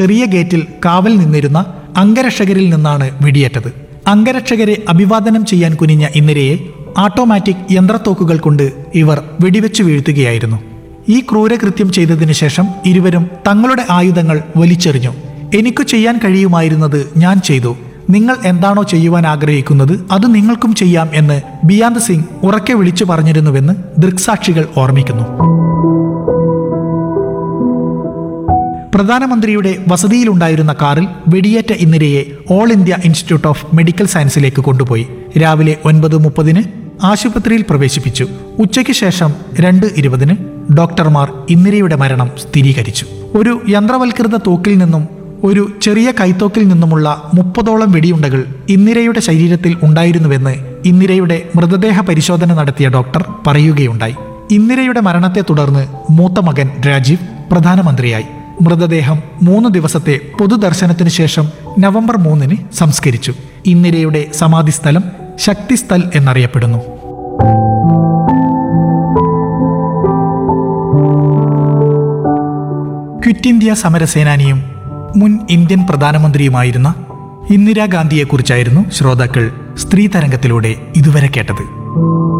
ചെറിയ ഗേറ്റിൽ കാവൽ നിന്നിരുന്ന അംഗരക്ഷകരിൽ നിന്നാണ് വെടിയേറ്റത് അംഗരക്ഷകരെ അഭിവാദനം ചെയ്യാൻ കുനിഞ്ഞ ഇന്ദിരയെ ഓട്ടോമാറ്റിക് യന്ത്രത്തോക്കുകൾ കൊണ്ട് ഇവർ വെടിവെച്ചു വീഴ്ത്തുകയായിരുന്നു ഈ ക്രൂരകൃത്യം ചെയ്തതിനു ശേഷം ഇരുവരും തങ്ങളുടെ ആയുധങ്ങൾ വലിച്ചെറിഞ്ഞു എനിക്കു ചെയ്യാൻ കഴിയുമായിരുന്നത് ഞാൻ ചെയ്തു നിങ്ങൾ എന്താണോ ചെയ്യുവാൻ ആഗ്രഹിക്കുന്നത് അത് നിങ്ങൾക്കും ചെയ്യാം എന്ന് ബിയാന്ത് സിംഗ് ഉറക്കെ വിളിച്ചു പറഞ്ഞിരുന്നുവെന്ന് ദൃക്സാക്ഷികൾ ഓർമ്മിക്കുന്നു പ്രധാനമന്ത്രിയുടെ വസതിയിലുണ്ടായിരുന്ന കാറിൽ വെടിയേറ്റ ഇന്ദിരയെ all India institute of medical സയൻസിലേക്ക് കൊണ്ടുപോയി രാവിലെ ഒൻപത് മുപ്പതിന് ആശുപത്രിയിൽ പ്രവേശിപ്പിച്ചു ഉച്ചയ്ക്ക് ശേഷം രണ്ട് ഇരുപതിന് ഡോക്ടർമാർ ഇന്ദിരയുടെ മരണം സ്ഥിരീകരിച്ചു ഒരു യന്ത്രവൽകൃത തോക്കിൽ നിന്നും ഒരു ചെറിയ കൈത്തോക്കിൽ നിന്നുമുള്ള മുപ്പതോളം വെടിയുണ്ടകൾ ഇന്ദിരയുടെ ശരീരത്തിൽ ഉണ്ടായിരുന്നുവെന്ന് ഇന്ദിരയുടെ മൃതദേഹ പരിശോധന നടത്തിയ ഡോക്ടർ പറയുകയുണ്ടായി ഇന്ദിരയുടെ മരണത്തെ തുടർന്ന് മൂത്ത മകൻ രാജീവ് പ്രധാനമന്ത്രിയായി മൃതദേഹം മൂന്ന് ദിവസത്തെ പൊതുദർശനത്തിനു ശേഷം നവംബർ മൂന്നിന് സംസ്കരിച്ചു ഇന്ദിരയുടെ സമാധിസ്ഥലം ശക്തിസ്ഥൽ എന്നറിയപ്പെടുന്നു ക്വിറ്റ് ഇന്ത്യ സമരസേനാനിയും മുൻ ഇന്ത്യൻ പ്രധാനമന്ത്രിയുമായിരുന്ന ഇന്ദിരാഗാന്ധിയെക്കുറിച്ചായിരുന്നു ശ്രോതാക്കൾ സ്ത്രീ തരംഗത്തിലൂടെ ഇതുവരെ കേട്ടത്